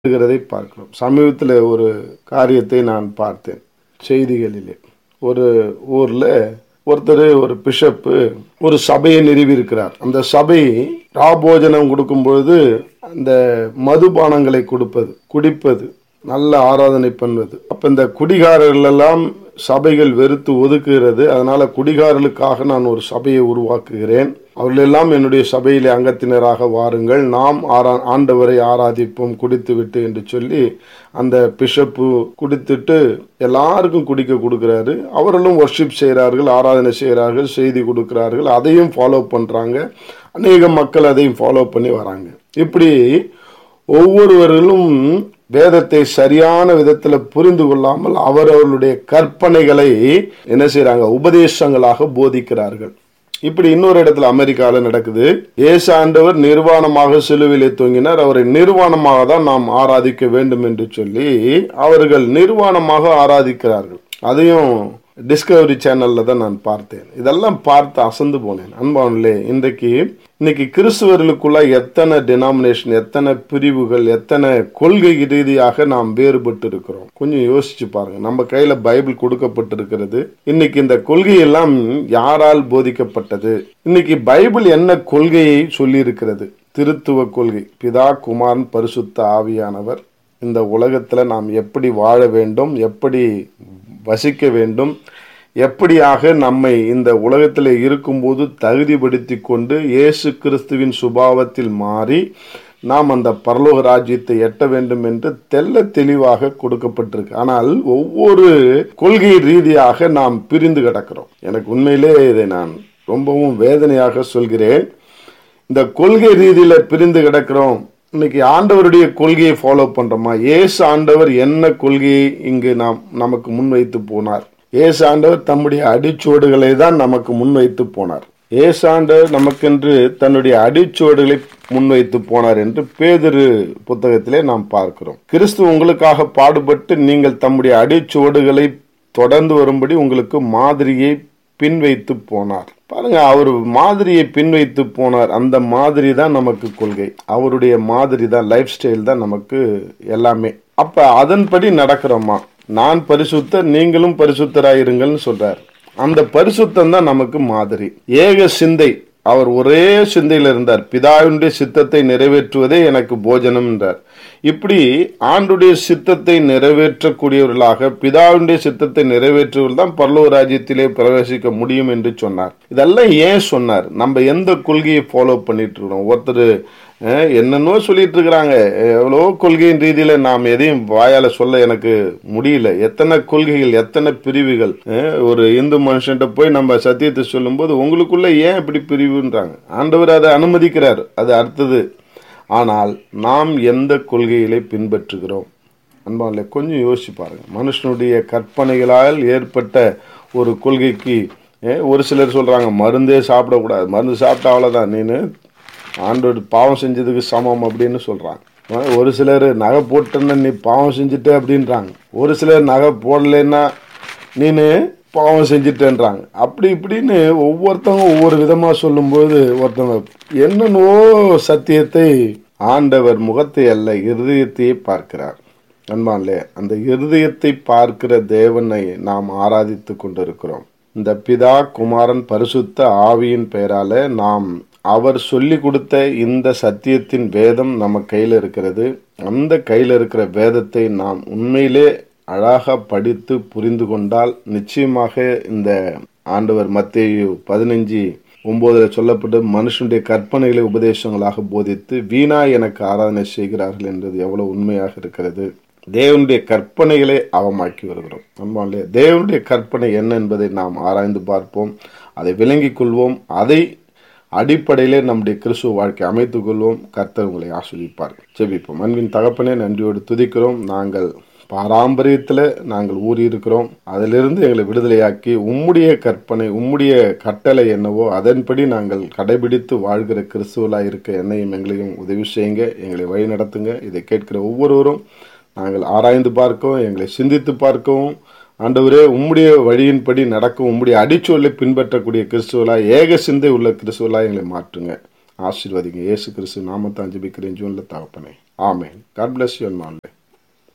இருக்கிறதை பார்க்கிறோம் சமீபத்தில் ஒரு காரியத்தை நான் பார்த்தேன் செய்திகளிலே ஒரு ஊரில் ஒருத்தர் ஒரு பிஷப்பு ஒரு சபையை நிறுவியிருக்கிறார் அந்த சபை ராபோஜனம் கொடுக்கும்பொழுது அந்த மதுபானங்களை கொடுப்பது குடிப்பது நல்ல ஆராதனை பண்ணுவது அப்ப இந்த குடிகாரர்கள் எல்லாம் சபைகள் வெறுத்து ஒதுக்குகிறது அதனால குடிகாரர்களுக்காக நான் ஒரு சபையை உருவாக்குகிறேன் அவர்களெல்லாம் என்னுடைய சபையிலே அங்கத்தினராக வாருங்கள் நாம் ஆரா ஆண்டவரை ஆராதிப்போம் குடித்து விட்டு என்று சொல்லி அந்த பிஷப்பு குடித்துட்டு எல்லாருக்கும் குடிக்க கொடுக்கிறாரு அவர்களும் ஒர்ஷிப் செய்கிறார்கள் ஆராதனை செய்கிறார்கள் செய்தி கொடுக்கிறார்கள் அதையும் ஃபாலோ பண்றாங்க அநேக மக்கள் அதையும் ஃபாலோ பண்ணி வராங்க இப்படி ஒவ்வொருவர்களும் வேதத்தை சரியான விதத்துல புரிந்து கொள்ளாமல் அவரவர்களுடைய கற்பனைகளை என்ன செய்யறாங்க உபதேசங்களாக போதிக்கிறார்கள் இப்படி இன்னொரு இடத்துல அமெரிக்காவில் நடக்குது ஏசு ஆண்டவர் நிர்வாணமாக சிலுவிலே தொங்கினார் அவரை நிர்வாணமாக தான் நாம் ஆராதிக்க வேண்டும் என்று சொல்லி அவர்கள் நிர்வாணமாக ஆராதிக்கிறார்கள் அதையும் டிஸ்கவரி சேனல்ல தான் நான் பார்த்தேன் இதெல்லாம் பார்த்து அசந்து போனேன் அன்பானே இன்றைக்கு இன்னைக்கு கிறிஸ்துவர்களுக்குள்ள எத்தனை டினாமினேஷன் எத்தனை பிரிவுகள் எத்தனை கொள்கை ரீதியாக நாம் வேறுபட்டு இருக்கிறோம் கொஞ்சம் யோசிச்சு பாருங்க நம்ம கையில பைபிள் கொடுக்கப்பட்டிருக்கிறது இன்னைக்கு இந்த கொள்கை எல்லாம் யாரால் போதிக்கப்பட்டது இன்னைக்கு பைபிள் என்ன கொள்கையை சொல்லி இருக்கிறது திருத்துவ கொள்கை பிதா குமாரன் பரிசுத்த ஆவியானவர் இந்த உலகத்துல நாம் எப்படி வாழ வேண்டும் எப்படி வசிக்க வேண்டும் எப்படியாக நம்மை இந்த உலகத்தில் இருக்கும்போது தகுதிப்படுத்தி கொண்டு இயேசு கிறிஸ்துவின் சுபாவத்தில் மாறி நாம் அந்த பரலோக ராஜ்யத்தை எட்ட வேண்டும் என்று தெல்ல தெளிவாக கொடுக்கப்பட்டிருக்கு ஆனால் ஒவ்வொரு கொள்கை ரீதியாக நாம் பிரிந்து கிடக்கிறோம் எனக்கு உண்மையிலே இதை நான் ரொம்பவும் வேதனையாக சொல்கிறேன் இந்த கொள்கை ரீதியில பிரிந்து கிடக்கிறோம் இன்னைக்கு ஆண்டவருடைய கொள்கையை ஃபாலோ பண்றோமா ஏசு ஆண்டவர் என்ன கொள்கையை இங்கு நாம் நமக்கு முன்வைத்து போனார் ஏசு ஆண்டவர் தம்முடைய அடிச்சுவடுகளை தான் நமக்கு முன்வைத்து போனார் ஏசு ஆண்டவர் நமக்கென்று தன்னுடைய அடிச்சுவடுகளை முன்வைத்து போனார் என்று பேதிரு புத்தகத்திலே நாம் பார்க்கிறோம் கிறிஸ்து உங்களுக்காக பாடுபட்டு நீங்கள் தம்முடைய அடிச்சுவடுகளை தொடர்ந்து வரும்படி உங்களுக்கு மாதிரியை பின்வைத்து போனார் பாருங்க அவர் மாதிரியை பின்வைத்து போனார் அந்த மாதிரி தான் நமக்கு கொள்கை அவருடைய மாதிரி தான் லைஃப் ஸ்டைல் தான் நமக்கு எல்லாமே அப்ப அதன்படி நடக்கிறோமா நான் பரிசுத்தர் நீங்களும் பரிசுத்தராயிருங்கள்னு சொல்றார் அந்த பரிசுத்தம் தான் நமக்கு மாதிரி ஏக சிந்தை அவர் ஒரே சிந்தையில் இருந்தார் பிதாவினுடைய சித்தத்தை நிறைவேற்றுவதே எனக்கு போஜனம் என்றார் இப்படி ஆண்டுடைய சித்தத்தை நிறைவேற்றக்கூடியவர்களாக பிதாவினுடைய சித்தத்தை நிறைவேற்றுவர்கள் தான் பரலோக ராஜ்யத்திலே பிரவேசிக்க முடியும் என்று சொன்னார் இதெல்லாம் ஏன் சொன்னார் நம்ம எந்த கொள்கையை ஃபாலோ பண்ணிட்டு இருக்கிறோம் ஒருத்தர் என்னென்னோ சொல்லிட்டு இருக்கிறாங்க எவ்வளோ கொள்கையின் ரீதியில நாம் எதையும் வாயால சொல்ல எனக்கு முடியல எத்தனை கொள்கைகள் எத்தனை பிரிவுகள் ஒரு இந்து மனுஷன்ட்ட போய் நம்ம சத்தியத்தை சொல்லும்போது உங்களுக்குள்ள ஏன் இப்படி பிரிவுன்றாங்க ஆண்டவர் அதை அனுமதிக்கிறார் அது அடுத்தது ஆனால் நாம் எந்த கொள்கைகளை பின்பற்றுகிறோம் அன்பால கொஞ்சம் யோசிச்சு பாருங்க மனுஷனுடைய கற்பனைகளால் ஏற்பட்ட ஒரு கொள்கைக்கு ஒரு சிலர் சொல்றாங்க மருந்தே சாப்பிடக்கூடாது மருந்து சாப்பிட்டா அவ்வளோதான் நீனு ஆண்டோடு பாவம் செஞ்சதுக்கு சமம் அப்படின்னு சொல்றாங்க ஒரு சிலர் நகை போட்டேன்னா நீ பாவம் செஞ்சுட்ட அப்படின்றாங்க ஒரு சிலர் நகை போடலைன்னா நீனு பாவம் செஞ்சுட்டேன்றாங்க அப்படி இப்படின்னு ஒவ்வொருத்தவங்க ஒவ்வொரு விதமாக சொல்லும்போது ஒருத்தவங்க என்னென்னவோ சத்தியத்தை ஆண்டவர் முகத்தை அல்ல இருதயத்தையே பார்க்கிறார் அன்பான்லே அந்த இருதயத்தை பார்க்கிற தேவனை நாம் ஆராதித்து கொண்டிருக்கிறோம் இந்த பிதா குமாரன் பரிசுத்த ஆவியின் பெயரால நாம் அவர் சொல்லி கொடுத்த இந்த சத்தியத்தின் வேதம் நம்ம கையில் இருக்கிறது அந்த கையில் இருக்கிற வேதத்தை நாம் உண்மையிலே அழகாக படித்து புரிந்து கொண்டால் நிச்சயமாக இந்த ஆண்டவர் மத்திய பதினஞ்சு ஒன்பதுல சொல்லப்பட்டு மனுஷனுடைய கற்பனைகளை உபதேசங்களாக போதித்து வீணா எனக்கு ஆராதனை செய்கிறார்கள் என்றது எவ்வளவு உண்மையாக இருக்கிறது தேவனுடைய கற்பனைகளை அவமாக்கி வருகிறோம் அன்பாலே தேவனுடைய கற்பனை என்ன என்பதை நாம் ஆராய்ந்து பார்ப்போம் அதை விளங்கிக் கொள்வோம் அதை அடிப்படையிலே நம்முடைய கிறிஸ்துவ வாழ்க்கை அமைத்துக் கொள்வோம் கர்த்தர் உங்களை ஆஸ்வதிப்பார் செபிப்போம் அன்பின் தகப்பனே நன்றியோடு துதிக்கிறோம் நாங்கள் பாரம்பரியத்தில் நாங்கள் ஊறி இருக்கிறோம் அதிலிருந்து எங்களை விடுதலையாக்கி உம்முடைய கற்பனை உம்முடைய கட்டளை என்னவோ அதன்படி நாங்கள் கடைபிடித்து வாழ்கிற கிறிஸ்துவலாக இருக்க என்னையும் எங்களையும் உதவி செய்யுங்க எங்களை வழி நடத்துங்க இதை கேட்கிற ஒவ்வொருவரும் நாங்கள் ஆராய்ந்து பார்க்கவும் எங்களை சிந்தித்து பார்க்கவும் ஆண்டவரே உம்முடைய வழியின்படி நடக்கும் உம்முடைய அடிச்சொல்லை பின்பற்றக்கூடிய கிறிஸ்துவலா ஏக சிந்தை உள்ள கிறிஸ்துவலா எங்களை மாற்றுங்க ஆசீர்வதிங்க இயேசு கிறிஸ்து நாமத்தான் ஜபிக்கிறேன் ஜூன்ல தகப்பனே ஆமேன் காட் பிளஸ் யூ மாண்டே